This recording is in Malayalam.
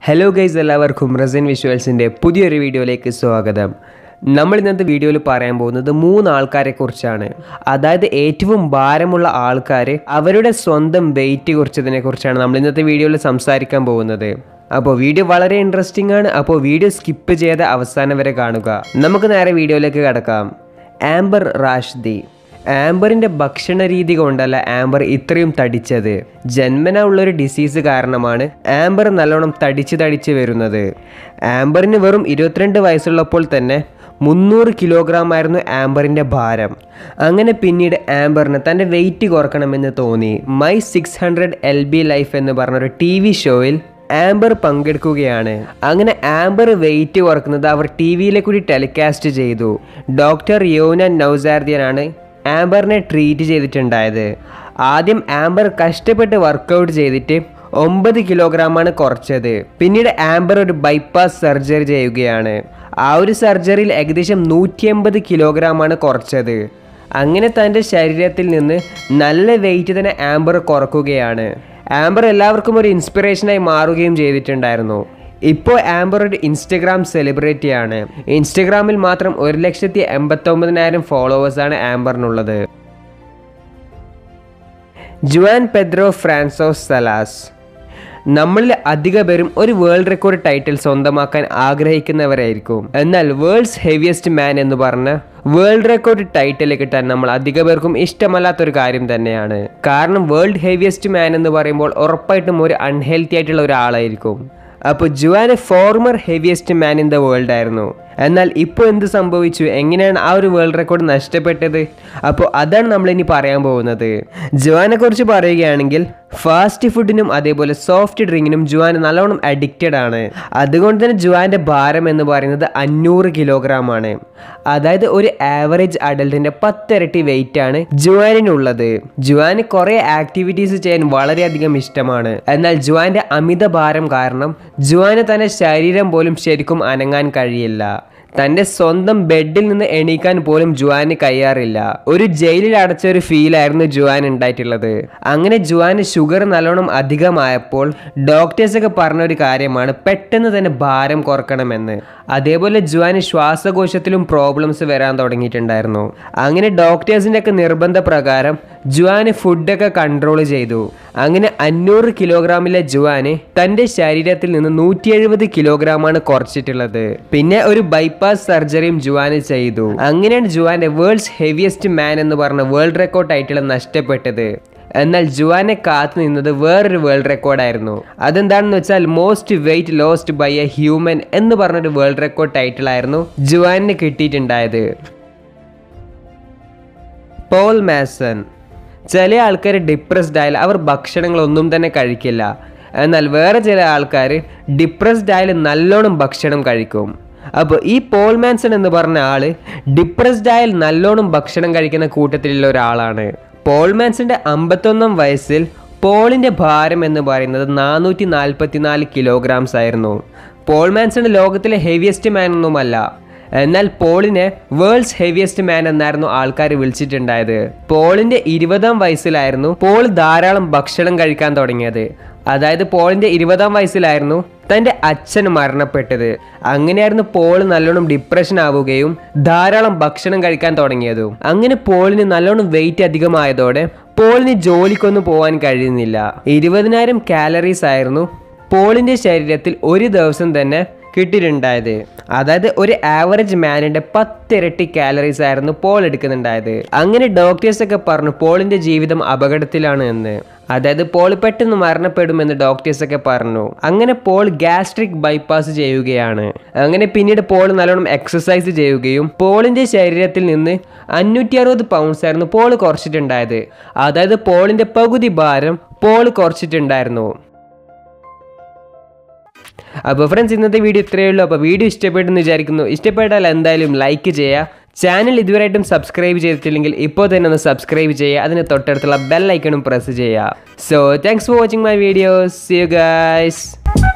ഹലോ ഗൈസ് എല്ലാവർക്കും റസൻ വിഷ്വൽസിൻ്റെ പുതിയൊരു വീഡിയോയിലേക്ക് സ്വാഗതം നമ്മൾ ഇന്നത്തെ വീഡിയോയിൽ പറയാൻ പോകുന്നത് മൂന്ന് ആൾക്കാരെ കുറിച്ചാണ് അതായത് ഏറ്റവും ഭാരമുള്ള ആൾക്കാർ അവരുടെ സ്വന്തം വെയിറ്റ് കുറിച്ചതിനെ കുറിച്ചാണ് നമ്മൾ ഇന്നത്തെ വീഡിയോയിൽ സംസാരിക്കാൻ പോകുന്നത് അപ്പോൾ വീഡിയോ വളരെ ഇൻട്രസ്റ്റിംഗ് ആണ് അപ്പോൾ വീഡിയോ സ്കിപ്പ് ചെയ്ത് അവസാനം വരെ കാണുക നമുക്ക് നേരെ വീഡിയോയിലേക്ക് കിടക്കാം ആംബർ റാഷ്ദി ആംബറിന്റെ ഭക്ഷണ രീതി കൊണ്ടല്ല ആംബർ ഇത്രയും തടിച്ചത് ജന്മന ഉള്ളൊരു ഡിസീസ് കാരണമാണ് ആംബർ നല്ലോണം തടിച്ച് തടിച്ച് വരുന്നത് ആംബറിന് വെറും ഇരുപത്തിരണ്ട് വയസ്സുള്ളപ്പോൾ തന്നെ മുന്നൂറ് കിലോഗ്രാം ആയിരുന്നു ആംബറിന്റെ ഭാരം അങ്ങനെ പിന്നീട് ആംബറിന് തൻ്റെ വെയിറ്റ് കുറക്കണമെന്ന് തോന്നി my six hundred L B life എന്ന് പറഞ്ഞൊരു ടി വി ഷോയിൽ ആംബർ പങ്കെടുക്കുകയാണ് അങ്ങനെ ആംബർ വെയിറ്റ് കുറക്കുന്നത് അവർ ടി വിയിലെ കൂടി ടെലികാസ്റ്റ് ചെയ്തു ഡോക്ടർ യോനൻ നൗസാർദിയനാണ് ആംബറിനെ ട്രീറ്റ് ചെയ്തിട്ടുണ്ടായത് ആദ്യം ആംബർ കഷ്ടപ്പെട്ട് വർക്കൗട്ട് ചെയ്തിട്ട് ഒമ്പത് കിലോഗ്രാമാണ് കുറച്ചത് പിന്നീട് ആംബർ ഒരു ബൈപ്പാസ് സർജറി ചെയ്യുകയാണ് ആ ഒരു സർജറിയിൽ ഏകദേശം നൂറ്റി എൺപത് കിലോഗ്രാമാണ് കുറച്ചത് അങ്ങനെ തൻ്റെ ശരീരത്തിൽ നിന്ന് നല്ല വെയിറ്റ് തന്നെ ആംബർ കുറക്കുകയാണ് ആംബർ എല്ലാവർക്കും ഒരു ഇൻസ്പിറേഷനായി മാറുകയും ചെയ്തിട്ടുണ്ടായിരുന്നു ഇപ്പോൾ ആംബർ ഒരു ഇൻസ്റ്റഗ്രാം സെലിബ്രിറ്റിയാണ് ഇൻസ്റ്റഗ്രാമിൽ മാത്രം ഒരു ലക്ഷത്തി എൺപത്തൊമ്പതിനായിരം ഫോളോവേഴ്സാണ് ആംബറിനുള്ളത് ജുവാൻ പെദ്രോ ഫ്രാൻസോസ് സലാസ് നമ്മളിൽ അധിക പേരും ഒരു വേൾഡ് റെക്കോർഡ് ടൈറ്റിൽ സ്വന്തമാക്കാൻ ആഗ്രഹിക്കുന്നവരായിരിക്കും എന്നാൽ വേൾഡ്സ് ഹെവിയസ്റ്റ് മാൻ എന്ന് പറഞ്ഞ വേൾഡ് റെക്കോർഡ് ടൈറ്റിൽ കിട്ടാൻ നമ്മൾ അധിക പേർക്കും ഇഷ്ടമല്ലാത്തൊരു കാര്യം തന്നെയാണ് കാരണം വേൾഡ് ഹെവിയസ്റ്റ് മാൻ എന്ന് പറയുമ്പോൾ ഉറപ്പായിട്ടും ഒരു അൺഹെൽത്തി ആയിട്ടുള്ള ഒരാളായിരിക്കും അപ്പോൾ ജുവാന് former heaviest man in the world ആയിരുന്നു എന്നാൽ ഇപ്പോൾ എന്ത് സംഭവിച്ചു എങ്ങനെയാണ് ആ ഒരു വേൾഡ് റെക്കോർഡ് നഷ്ടപ്പെട്ടത് അപ്പോൾ അതാണ് നമ്മൾ ഇനി പറയാൻ പോകുന്നത് ജുവാനെ കുറിച്ച് പറയുകയാണെങ്കിൽ ഫാസ്റ്റ് ഫുഡിനും അതേപോലെ സോഫ്റ്റ് ഡ്രിങ്കിനും ജുവാൻ നല്ലോണം അഡിക്റ്റഡ് ആണ് അതുകൊണ്ട് തന്നെ ജുവാന്റെ ഭാരം എന്ന് പറയുന്നത് അഞ്ഞൂറ് കിലോഗ്രാം ആണ് അതായത് ഒരു ആവറേജ് അഡൽട്ടിന്റെ പത്തിരട്ടി വെയിറ്റ് ആണ് ജുവാനിനുള്ളത് ജുവാന് കുറേ ആക്ടിവിറ്റീസ് ചെയ്യാൻ വളരെയധികം ഇഷ്ടമാണ് എന്നാൽ ജുവാന്റെ അമിത ഭാരം കാരണം ജുവാന് തന്റെ ശരീരം പോലും ശരിക്കും അനങ്ങാൻ കഴിയില്ല തൻ്റെ സ്വന്തം ബെഡിൽ നിന്ന് എണീക്കാൻ പോലും ജുവാന് കഴിയാറില്ല ഒരു ജയിലിൽ അടച്ച ഒരു ഫീലായിരുന്നു ജുവാൻ ഉണ്ടായിട്ടുള്ളത് അങ്ങനെ ജുവാന് ഷുഗർ നല്ലോണം അധികമായപ്പോൾ ഡോക്ടേഴ്സൊക്കെ പറഞ്ഞ ഒരു കാര്യമാണ് പെട്ടെന്ന് തന്നെ ഭാരം കുറക്കണമെന്ന് അതേപോലെ ജുവാന് ശ്വാസകോശത്തിലും പ്രോബ്ലംസ് വരാൻ തുടങ്ങിയിട്ടുണ്ടായിരുന്നു അങ്ങനെ ഡോക്ടേഴ്സിൻ്റെ ഒക്കെ നിർബന്ധ പ്രകാരം ജുവാന് ഫുഡൊക്കെ കൺട്രോൾ ചെയ്തു അങ്ങനെ അഞ്ഞൂറ് കിലോഗ്രാമിലെ ജുവാന് തൻ്റെ ശരീരത്തിൽ നിന്ന് നൂറ്റി എഴുപത് കിലോഗ്രാമാണ് കുറച്ചിട്ടുള്ളത് പിന്നെ ഒരു ബൈപ്പാസ് സർജറിയും ജുവാന് ചെയ്തു അങ്ങനെയാണ് ജുവാന്റെ വേൾഡ്സ് ഹെവിയസ്റ്റ് മാൻ എന്ന് പറഞ്ഞ വേൾഡ് റെക്കോർഡ് ടൈറ്റിൽ നഷ്ടപ്പെട്ടത് എന്നാൽ ജുവാനെ കാത്തു നിന്നത് വേറൊരു വേൾഡ് റെക്കോർഡായിരുന്നു അതെന്താണെന്ന് വെച്ചാൽ most weight lost by a human എന്ന് പറഞ്ഞൊരു വേൾഡ് റെക്കോർഡ് ടൈറ്റിലായിരുന്നു ജുവാനിന് കിട്ടിയിട്ടുണ്ടായത് പോൾ മാസൺ ചില ആൾക്കാർ ഡിപ്രസ്ഡ് ആയാൽ അവർ ഭക്ഷണങ്ങളൊന്നും തന്നെ കഴിക്കില്ല എന്നാൽ വേറെ ചില ആൾക്കാർ ഡിപ്രസ്ഡ് ആയാൽ നല്ലോണം ഭക്ഷണം കഴിക്കും അപ്പോൾ ഈ പോൾ മാൻസൺ എന്ന് പറഞ്ഞ ആള് ഡിപ്രസ്ഡ് ആയാൽ നല്ലോണം ഭക്ഷണം കഴിക്കുന്ന കൂട്ടത്തിലുള്ള ഒരാളാണ് പോൾ മാൻസന്റെ അമ്പത്തൊന്നാം വയസ്സിൽ പോളിന്റെ ഭാരം എന്ന് പറയുന്നത് നാനൂറ്റി നാൽപ്പത്തിനാല് കിലോഗ്രാംസ് ആയിരുന്നു പോൾ മാൻസൺ ലോകത്തിലെ ഹെവിയസ്റ്റ് മാൻ ഒന്നുമല്ല എന്നാൽ പോളിനെ വേൾഡ്സ് ഹെവിയസ്റ്റ് മാൻ എന്നായിരുന്നു ആൾക്കാർ വിളിച്ചിട്ടുണ്ടായത് പോളിന്റെ ഇരുപതാം വയസ്സിലായിരുന്നു പോൾ ധാരാളം ഭക്ഷണം കഴിക്കാൻ തുടങ്ങിയത് അതായത് പോളിന്റെ ഇരുപതാം വയസ്സിലായിരുന്നു തന്റെ അച്ഛൻ മരണപ്പെട്ടത് അങ്ങനെയായിരുന്നു പോൾ നല്ലോണം ഡിപ്രഷൻ ആവുകയും ധാരാളം ഭക്ഷണം കഴിക്കാൻ തുടങ്ങിയതും അങ്ങനെ പോളിന് നല്ലോണം വെയിറ്റ് അധികമായതോടെ പോളിന് ജോലിക്കൊന്നും പോകാൻ കഴിയുന്നില്ല ഇരുപതിനായിരം കാലറീസ് ആയിരുന്നു പോളിന്റെ ശരീരത്തിൽ ഒരു ദിവസം തന്നെ കിട്ടിയിട്ടുണ്ടായത് അതായത് ഒരു ആവറേജ് മാനിന്റെ പത്തിരട്ടി കാലറീസ് ആയിരുന്നു പോൾ എടുക്കുന്നുണ്ടായത് അങ്ങനെ ഡോക്ടേഴ്സ് ഒക്കെ പറഞ്ഞു പോളിന്റെ ജീവിതം അപകടത്തിലാണ് എന്ന് അതായത് പോൾ പെട്ടെന്ന് മരണപ്പെടുമെന്ന് ഡോക്ടേഴ്സ് ഒക്കെ പറഞ്ഞു അങ്ങനെ പോൾ ഗ്യാസ്ട്രിക് ബൈപ്പാസ് ചെയ്യുകയാണ് അങ്ങനെ പിന്നീട് പോൾ നല്ലോണം എക്സസൈസ് ചെയ്യുകയും പോളിന്റെ ശരീരത്തിൽ നിന്ന് അഞ്ഞൂറ്റി അറുപത് പൗണ്ട്സ് ആയിരുന്നു പോൾ കുറച്ചിട്ടുണ്ടായത് അതായത് പോളിന്റെ പകുതി ഭാരം പോൾ കുറച്ചിട്ടുണ്ടായിരുന്നു അപ്പോൾ ഫ്രണ്ട്സ് ഇന്നത്തെ വീഡിയോ ഇത്രയേ ഉള്ളൂ അപ്പോൾ വീഡിയോ ഇഷ്ടപ്പെട്ടെന്ന് വിചാരിക്കുന്നു ഇഷ്ടപ്പെട്ടാൽ എന്തായാലും ലൈക്ക് ചെയ്യുക ചാനൽ ഇതുവരെയായിട്ടും സബ്സ്ക്രൈബ് ചെയ്തിട്ടില്ലെങ്കിൽ ഇപ്പോൾ തന്നെ ഒന്ന് സബ്സ്ക്രൈബ് ചെയ്യുക അതിന് തൊട്ടടുത്തുള്ള ബെൽ ഐക്കണും പ്രസ് ചെയ്യുക so thanks for watching my videos see you guys